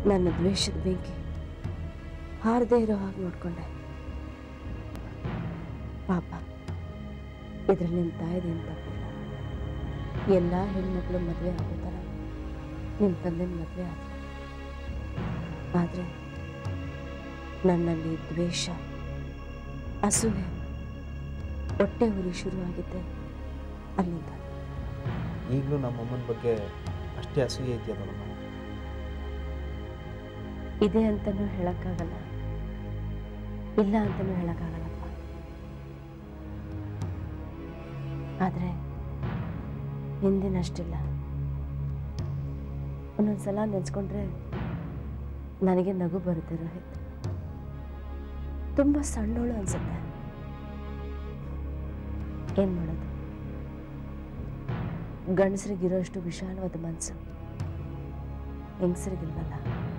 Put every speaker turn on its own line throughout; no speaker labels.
ನನ್ನ ದ್ವೇಷದ ಬೆಂಕಿ ಹಾರದೇ ಇರೋ ಹಾಗೆ ನೋಡ್ಕೊಂಡೆ ಪಾಪ ಇದ್ರಲ್ಲಿ ನಿಮ್ಮ ತಾಯಿದೇನು ತಪ್ಪಿಲ್ಲ ಎಲ್ಲ ಹೆಣ್ಮಕ್ಳು ಮದುವೆ ಆಗೋ ಥರ ನಿಮ್ಮ ತಂದೆನ ಮದುವೆ ಆದ್ರು ಆದರೆ ನನ್ನಲ್ಲಿ ದ್ವೇಷ ಅಸೂಯೆ ಹೊಟ್ಟೆ ಉರಿ ಶುರುವಾಗಿದ್ದೆ ಅಲ್ಲಿಂದ
ಈಗಲೂ ನಮ್ಮಮ್ಮನ ಬಗ್ಗೆ ಅಷ್ಟೇ ಅಸೂಯೆ ಇದೆಯಾ ದೊಡ್ಡಮ್ಮ
ಇದೆ ಅಂತಲೂ ಹೇಳೋಕ್ಕಾಗಲ್ಲ ಇಲ್ಲ ಅಂತಲೂ ಹೇಳೋಕ್ಕಾಗಲ್ಲಪ್ಪ ಆದರೆ ಹಿಂದಿನಷ್ಟಿಲ್ಲ ಒಂದೊಂದ್ಸಲ ನೆನೆಸ್ಕೊಂಡ್ರೆ ನನಗೆ ನಗು ಬರುತ್ತೆ ರೋಹಿತ್ ತುಂಬ ಸಣ್ಣೋಳು ಅನ್ಸುತ್ತೆ ಏನು ಮಾಡೋದು ಗಂಡಸರಿಗಿರೋಷ್ಟು ವಿಶಾಲವಾದ ಮನಸ್ಸು ಹೆಂಗಸರಿಗಿಲ್ವಲ್ಲ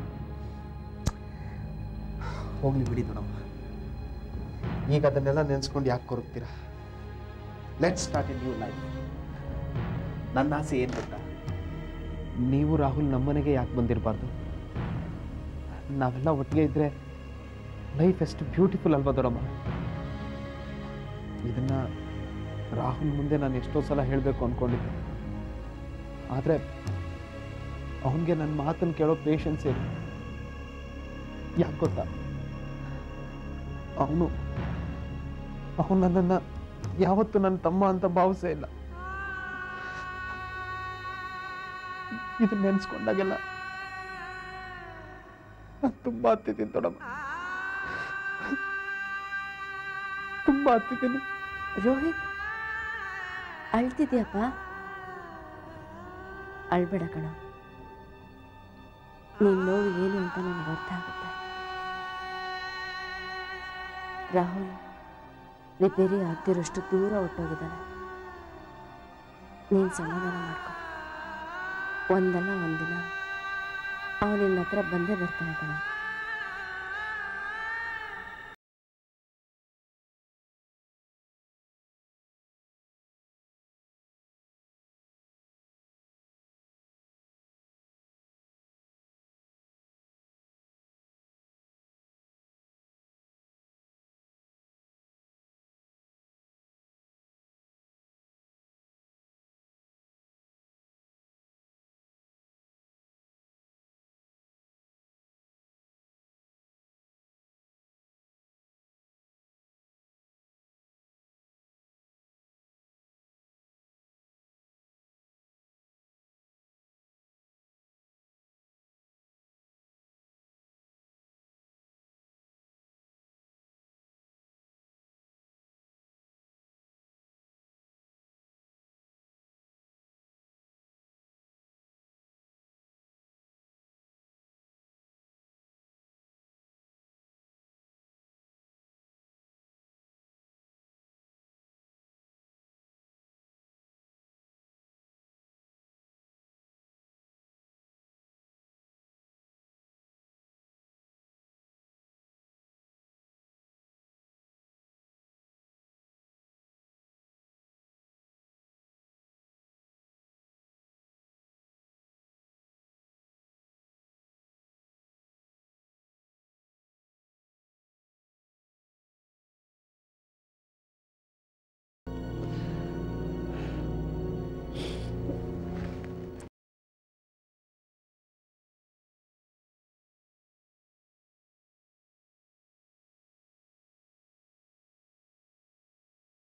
ಹೋಗ್ಲಿ ಬಿಡಿ ದೊಡ್ಡಮ್ಮ ಈಗ ಅದನ್ನೆಲ್ಲ ನೆನೆಸ್ಕೊಂಡು ಯಾಕೆ ಕೊರಗ್ತೀರಾ let start in new life ನನ್ನ ಆಸೆ ಏನು ಗೊತ್ತಾ ನೀವು ರಾಹುಲ್ ನಮ್ಮನೆಗೆ ಯಾಕೆ ಬಂದಿರಬಾರ್ದು ನಾವೆಲ್ಲ ಒಟ್ಟಿಗೆ ಇದ್ರೆ ಲೈಫ್ ಎಷ್ಟು ಬ್ಯೂಟಿಫುಲ್ ಅಲ್ವಾ ದೊಡ್ಡಮ್ಮ ಇದನ್ನ ರಾಹುಲ್ ಮುಂದೆ ನಾನು ಎಷ್ಟೋ ಸಲ ಹೇಳಬೇಕು ಅಂದ್ಕೊಂಡಿದ್ದೆ ಆದರೆ ಅವನಿಗೆ ನನ್ನ ಮಾತನ್ನು ಕೇಳೋ ಪೇಷನ್ಸ್ ಇಲ್ಲ ಯಾಕೆ ಗೊತ್ತಾ ಅವನು ಅವನು ನನ್ನನ್ನು ಯಾವತ್ತೂ ನನ್ನ ತಮ್ಮ ಅಂತ ಭಾವಿಸೇ ಇಲ್ಲ ಇದನ್ನ ನೆನೆಸ್ಕೊಂಡಾಗೆಲ್ಲ ನಾನು ತುಂಬ ಹತ್ತಿದ್ದೀನಿ ದೊಡ್ಡಮ್ಮ ತುಂಬ ಹತ್ತಿದ್ದೀನಿ
ರೋಹಿತ್ ಅಳ್ತಿದ್ಯಪ್ಪ ಅಳ್ಬೇಡ ಕಣ ನಿನ್ನ ನೋವು ಏನು ಅಂತ ನನಗೆ ಅರ್ಥ ಆಗುತ್ತೆ ರಾಹುಲ್ ರಿಪೇರಿ ಆಗ್ತಿರೋಷ್ಟು ದೂರ ಹೊಟ್ಟೋಗಿದ್ದಾನೆ ನೀನು ಸಮಾಧಾನ ಮಾಡ್ಕೊ ಒಂದಲ್ಲ ಒಂದಿನ ಅವನು ನಿನ್ನ ಹತ್ರ ಬಂದೇ ಬರ್ತಾನೆ ಕಣ